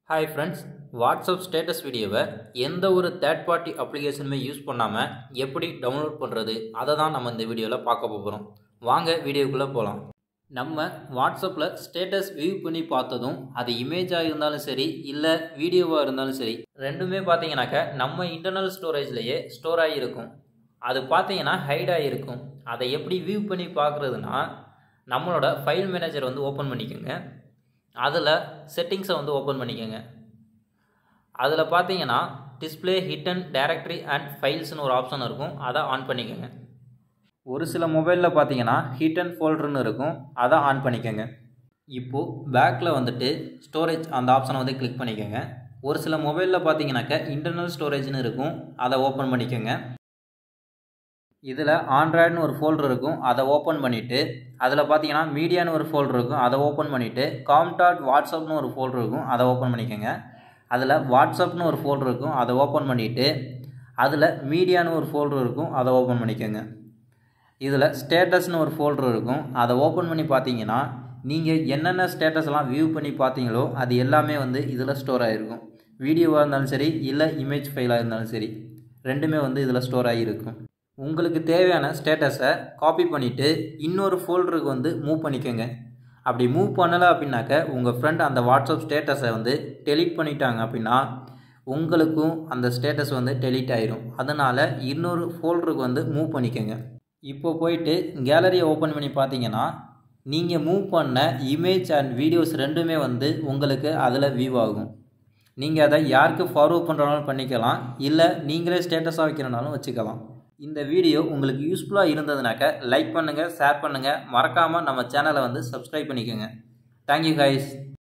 hi friends WhatsApp status வீடியோவை எந்த ஒரு தேர்ட் பார்ட்டி அப்ளிகேஷனுமே யூஸ் பண்ணாமல் எப்படி டவுன்லோட் பண்ணுறது அதை தான் நம்ம இந்த வீடியோவில் பார்க்க போகிறோம் வாங்க வீடியோக்குள்ளே போகலாம் நம்ம வாட்ஸ்அப்பில் ஸ்டேட்டஸ் வியூ பண்ணி பார்த்ததும் அது இமேஜாக இருந்தாலும் சரி இல்லை வீடியோவாக இருந்தாலும் சரி ரெண்டுமே பார்த்தீங்கன்னாக்க நம்ம இன்டர்னல் ஸ்டோரேஜ்லேயே ஸ்டோர் ஆகியிருக்கும் அது பார்த்தீங்கன்னா ஹைட் ஆகிருக்கும் அதை எப்படி வியூ பண்ணி பார்க்குறதுனா நம்மளோட ஃபைல் மேனேஜர் வந்து ஓப்பன் பண்ணிக்கோங்க அதில் செட்டிங்ஸை வந்து ஓப்பன் பண்ணிக்கோங்க அதில் பார்த்தீங்கன்னா டிஸ்பிளே ஹிட்டன் டைரக்டரி அண்ட் ஃபைல்ஸ்னு ஒரு ஆப்ஷன் இருக்கும் அதை ஆன் பண்ணிக்கோங்க ஒரு சில மொபைலில் பார்த்தீங்கன்னா ஹிட் அண்ட் ஃபோல்டர்னு இருக்கும் அதை ஆன் பண்ணிக்கோங்க இப்போது பேக்கில் வந்துட்டு ஸ்டோரேஜ் அந்த ஆப்ஷனை வந்து கிளிக் பண்ணிக்கோங்க ஒரு சில மொபைலில் பார்த்தீங்கன்னாக்க இன்டர்னல் ஸ்டோரேஜ்னு இருக்கும் அதை ஓப்பன் பண்ணிக்கோங்க இதில் ஆண்ட்ராய்டுன்னு ஒரு ஃபோல்டர் இருக்கும் அதை ஓப்பன் பண்ணிவிட்டு அதில் பார்த்தீங்கன்னா மீடியான்னு ஒரு ஃபோல்டர் இருக்கும் அதை ஓப்பன் பண்ணிவிட்டு காம்டாட் வாட்ஸ்அப்னு ஒரு ஃபோல்டர் இருக்கும் அதை ஓப்பன் பண்ணிக்கோங்க அதில் வாட்ஸ்அப்னு ஒரு ஃபோல்டர் இருக்கும் அதை ஓப்பன் பண்ணிவிட்டு அதில் மீடியான்னு ஒரு ஃபோல்டர் இருக்கும் அதை ஓப்பன் பண்ணிக்கோங்க இதில் ஸ்டேட்டஸ்னு ஒரு ஃபோல்டர் இருக்கும் அதை ஓப்பன் பண்ணி பார்த்தீங்கன்னா நீங்கள் என்னென்ன ஸ்டேட்டஸ்லாம் வியூ பண்ணி பார்த்தீங்களோ அது எல்லாமே வந்து இதில் ஸ்டோர் ஆகிருக்கும் வீடியோவாக இருந்தாலும் சரி இல்லை இமேஜ் ஃபைலாக இருந்தாலும் சரி ரெண்டுமே வந்து இதில் ஸ்டோர் ஆகியிருக்கும் உங்களுக்கு தேவையான ஸ்டேட்டஸை காப்பி பண்ணிவிட்டு இன்னொரு ஃபோல்டருக்கு வந்து மூவ் பண்ணிக்கோங்க அப்படி மூவ் பண்ணலை அப்படின்னாக்க உங்கள் ஃப்ரெண்ட் அந்த வாட்ஸ்அப் ஸ்டேட்டஸை வந்து டெலீட் பண்ணிட்டாங்க அப்படின்னா உங்களுக்கும் அந்த ஸ்டேட்டஸ் வந்து டெலீட் ஆயிரும் அதனால் இன்னொரு ஃபோல்டருக்கு வந்து மூவ் பண்ணிக்கோங்க இப்போ போயிட்டு கேலரியை ஓப்பன் பண்ணி பார்த்தீங்கன்னா நீங்கள் மூவ் பண்ண இமேஜ் அண்ட் வீடியோஸ் ரெண்டுமே வந்து உங்களுக்கு அதில் வியூ ஆகும் நீங்கள் அதை யாருக்கு ஃபார்வர்ட் பண்ணுறனாலும் பண்ணிக்கலாம் இல்லை நீங்களே ஸ்டேட்டஸாக வைக்கிறனாலும் வச்சுக்கலாம் இந்த வீடியோ உங்களுக்கு யூஸ்ஃபுல்லாக இருந்ததுனாக்க லைக் பண்ணுங்கள் ஷேர் பண்ணுங்கள் மறக்காமல் நம்ம சேனலை வந்து சப்ஸ்கிரைப் பண்ணிக்கோங்க தேங்க்யூ கைஸ்